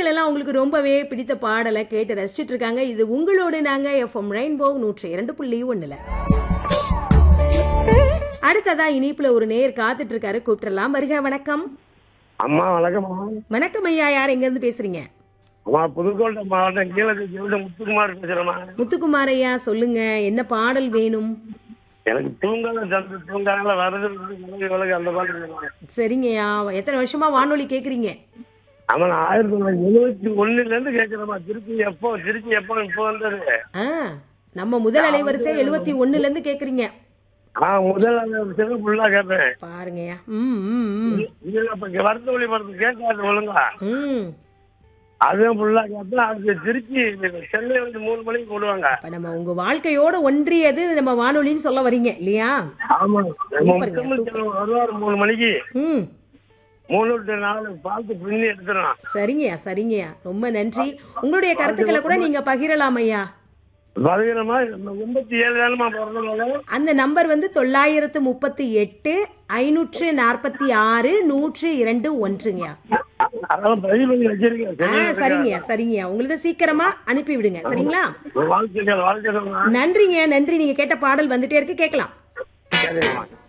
நேர்கள் எல்லாம் உங்களுக்கு ரொம்பவே பிடித்த பாடலை கேட்டு ரசிச்சிட்டு இருக்காங்க இது உங்களோட நாங்க எஃப்எம் ரெயின்போ நூற்றி இரண்டு புள்ளி ஒண்ணுல அடுத்ததா இனிப்புல ஒரு நேர் காத்துட்டு இருக்காரு கூப்பிட்டுறலாம் வருக வணக்கம் அம்மா வணக்கம்மா வணக்கம் ஐயா யார் எங்க இருந்து பேசுறீங்க அம்மா புதுக்கோட்டை மாவட்டம் கீழக்கு முத்துக்குமார் பேசுறேம்மா முத்துக்குமார் ஐயா சொல்லுங்க என்ன பாடல் வேணும் எனக்கு தூங்காத தந்து தூங்காத வருது இவளுக்கு அந்த பாட்டு வேணும். சரிங்கய்யா எத்தனை வருஷமா வானொலி கேக்குறீங்க ஆமா நான் ஆயிரத்தி தொள்ளாயிரத்தி எழுபத்தி ஒண்ணுல இருந்து கேட்கிறேம்மா திருச்சி எப்போ திருச்சி எப்போ இப்போ வந்தது ஆ நம்ம முதல் அலைவரிசை எழுபத்தி ஒண்ணுல இருந்து கேக்குறீங்க ஆ முதல் சிறு ஃபுல்லா கேட்பேன் பாருங்கய்யா ம் ம் ம் இதுல இப்ப வருத்த ஒளி படத்து கேட்காது ஒழுங்கா ம் அதுவும் ஃபுல்லா கேட்பேன் அது திருச்சி சென்னை வந்து மூணு மணிக்கு போடுவாங்க அப்ப நம்ம உங்க வாழ்க்கையோட ஒன்றியது நம்ம வானொலின்னு சொல்ல வர்றீங்க இல்லையா ஆமா நம்ம சூப்பருங்க, முத்தமிழ் செல்வன் வருவார் மூணு மணிக்கு ம் மூணு டு நாலு பார்த்து பின்னி எடுத்துடும் சரிங்கய்யா சரிங்கய்யா ரொம்ப நன்றி உங்களுடைய கருத்துக்களை கூட நீங்க பகிரலாம் ஐயா பதினமா எண்பத்தி ஏழு தானமா பிறந்தனால அந்த நம்பர் வந்து தொள்ளாயிரத்து முப்பத்தி எட்டு ஐநூற்று நாற்பத்தி ஆறு நூற்று இரண்டு ஒன்றுங்கய்யா அதெல்லாம் பதிவு பண்ணி ஆ வச்சிருக்கேன் சரிங்கய்யா சரிங்கய்யா உங்களது சீக்கிரமா அனுப்பி விடுங்க சரிங்களா வாழ்த்துக்கள் வாழ்த்துக்கள் நன்றிங்க நன்றி நீங்க கேட்ட பாடல் வந்துட்டே இருக்கு கேட்கலாம் சரிம்மா